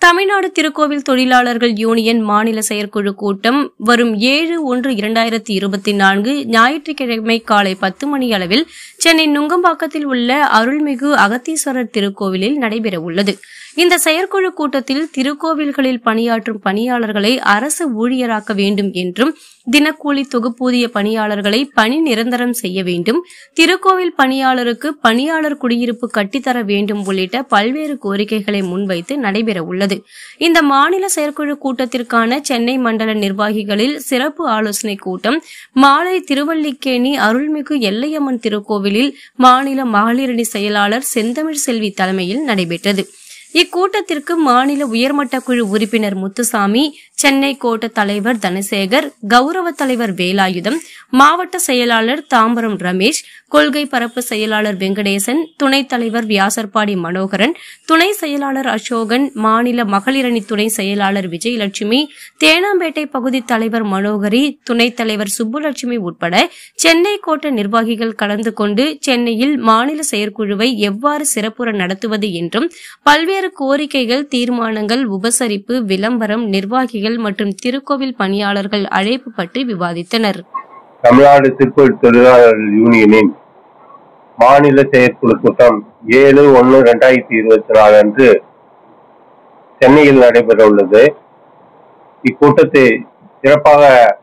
தமிழ்நாடு திருக்கோவில் தொழிலாளர்கள் யூனியன் மாநில செயற்குழு கூட்டம் வரும் ஏழு ஒன்று இரண்டாயிரத்தி இருபத்தி நான்கு ஞாயிற்றுக்கிழமை காலை பத்து மணி அளவில் சென்னை நுங்கம்பாக்கத்தில் உள்ள அருள்மிகு அகத்தீஸ்வரர் திருக்கோவிலில் நடைபெறவுள்ளது இந்த செயற்குழு கூட்டத்தில் திருக்கோவில்களில் பணியாற்றும் பணியாளர்களை அரசு ஊழியராக்க வேண்டும் என்றும் தினக்கூலி தொகுப்பூதிய பணியாளர்களை பணி நிரந்தரம் செய்ய வேண்டும் திருக்கோவில் பணியாளருக்கு பணியாளர் குடியிருப்பு கட்டித்தர வேண்டும் உள்ளிட்ட பல்வேறு கோரிக்கைகளை முன்வைத்து நடைபெறவுள்ளது இந்த மாநில செயற்குழு கூட்டத்திற்கான சென்னை மண்டல நிர்வாகிகளில் சிறப்பு ஆலோசனை கூட்டம் மாலை திருவல்லிக்கேணி அருள்மிகு எல்லையம்மன் திருக்கோவிலில் மாநில மகளிரணி செயலாளர் செந்தமிழ் செல்வி தலைமையில் நடைபெற்றது இக்கூட்டத்திற்கு மாநில உயர்மட்ட குழு உறுப்பினர் முத்துசாமி சென்னை கோட்ட தலைவர் தனசேகர் கௌரவ தலைவர் வேலாயுதம் மாவட்ட செயலாளர் தாம்பரம் ரமேஷ் கொள்கை பரப்பு செயலாளர் வெங்கடேசன் துணைத் தலைவர் வியாசர்பாடி மனோகரன் துணை செயலாளர் அசோகன் மாநில மகளிரணி துணை செயலாளர் விஜயலட்சுமி தேனாம்பேட்டை பகுதி தலைவர் மனோகரி துணைத் தலைவர் சுப்புலட்சுமி உட்பட சென்னை கோட்ட நிர்வாகிகள் கலந்து கொண்டு சென்னையில் மாநில செயற்குழுவை எவ்வாறு சிறப்புற நடத்துவது என்றும் பல்வேறு கோரிக்கைகள் தீர்மானங்கள் உபசரிப்பு விளம்பரம் நிர்வாகிகள் மற்றும் திருக்கோவில் பணியாளர்கள் அழைப்பு பற்றி விவாதித்தனர் தமிழ்நாடு திருக்கோயில் தொழிலாளர்கள் யூனியனின் மாநில செயற்குழு கூட்டம் ஏழு ஒன்று ரெண்டாயிரத்தி இருபத்தி நாலு அன்று சென்னையில் நடைபெற உள்ளது இக்கூட்டத்தை சிறப்பாக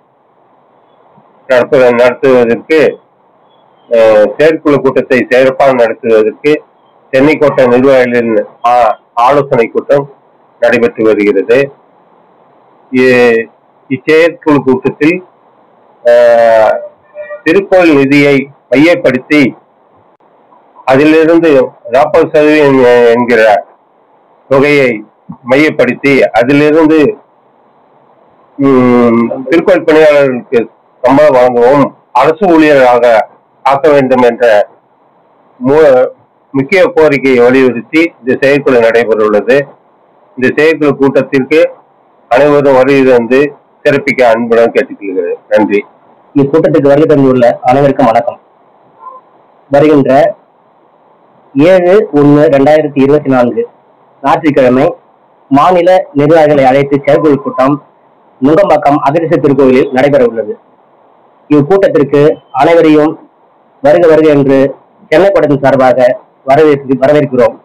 நடத்த நடத்துவதற்கு அஹ், செயற்குழு கூட்டத்தை சிறப்பாக நடத்துவதற்கு சென்னை கோட்ட நிர்வாகிகளின் ஆ- ஆலோசனை கூட்டம் நடைபெற்று வருகிறது இ- இச்செயற்குழு கூட்டத்தில் ஆஹ், திருக்கோயில் நிதியை மையப்படுத்தி அதிலிருந்து நாற்பது சதவீதம் என்கிற தொகையை மையப்படுத்தி அதிலிருந்து ம், திருக்கோயில் பணியாளர்களுக்கு சம்பளம் வழங்கவும் அரசு ஊழியராக ஆக்க வேண்டும் என்ற மூ- முக்கிய கோரிக்கையை வலியுறுத்தி இந்த செயற்குழு நடைபெற உள்ளது இந்த செயற்குழு கூட்டத்திற்கு அனைவரும் வருகை வந்து சிறப்பிக்க அன்புடன் கேட்டுக்கொள்கிறேன் நன்றி இக்கூட்டத்துக்கு வருகை தந்துள்ள அனைவருக்கும் வணக்கம் வருகின்ற ஏழு ஒன்று ரெண்டாயிரத்தி இருபத்தி நான்கு ஞாயிற்றுக்கிழமை மாநில நிர்வாகிகளை அழைத்து செயற்குழு கூட்டம் நுங்கம்பாக்கம் அகரிச திருக்கோயிலில் நடைபெற உள்ளது இக்கூட்டத்திற்கு அனைவரையும் வருக வருக என்று சென்னை கூட்டத்தின் சார்பாக வரவேற்று வரவேற்கிறோம்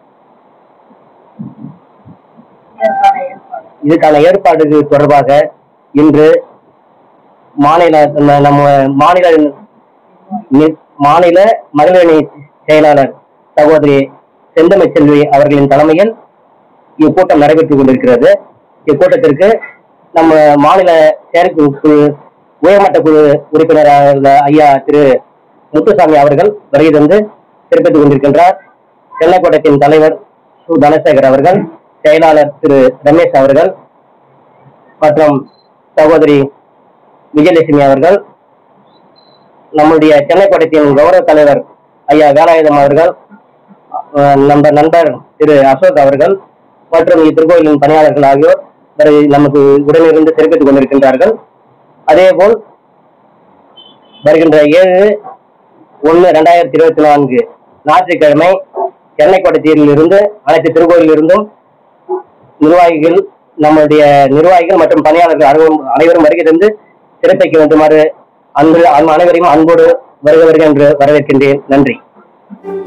இதுக்கான ஏற்பாடுகள் தொடர்பாக இன்று மாநில நம்ம- நம்ம மாநில நி- மாநில மகளிரணி செயலாளர் சகோதரி செந்தமிழ் செல்வி அவர்களின் தலைமையில் இக்கூட்டம் நடைபெற்றுக் கொண்டிருக்கிறது இக்கூட்டத்திற்கு நம்ம மாநில செயற்குழு குழு உயர்மட்ட குழு உறுப்பினராக ஐயா திரு முத்துசாமி அவர்கள் வருகை தந்து சிறப்பித்துக் கொண்டிருக்கின்றார் சென்னை கோட்டத்தின் தலைவர் சு தனசேகர் அவர்கள் செயலாளர் திரு ரமேஷ் அவர்கள் மற்றும் சகோதரி விஜயலட்சுமி அவர்கள் நம்முடைய சென்னை கோட்டத்தின் கௌரவ தலைவர் ஐயா வேலாயுதம் அவர்கள் அஹ், நம்ம நண்பர் திரு அசோக் அவர்கள் மற்றும் இத்திருக்கோயிலின் பணியாளர்கள் ஆகியோர் வரை நமக்கு உடனிருந்து சிறப்பித்துக் கொண்டிருக்கின்றார்கள் அதேபோல் வருகின்ற ஏழு ஒன்று ரெண்டாயிரத்தி இருபத்தி நான்கு ஞாயிற்றுக்கிழமை சென்னை கோட்டத்தில் இருந்து அனைத்து திருக்கோயிலில் இருந்தும் நிர்வாகிகள் நம்முடைய நிர்வாகிகள் மற்றும் பணியாளர்கள் அனைவரும் அனைவரும் வருகை தந்து சிறப்பிக்க வேண்டுமாறு அன்பு அனைவரையும் அன்போடு வருக வருக என்று வரவேற்கின்றேன் நன்றி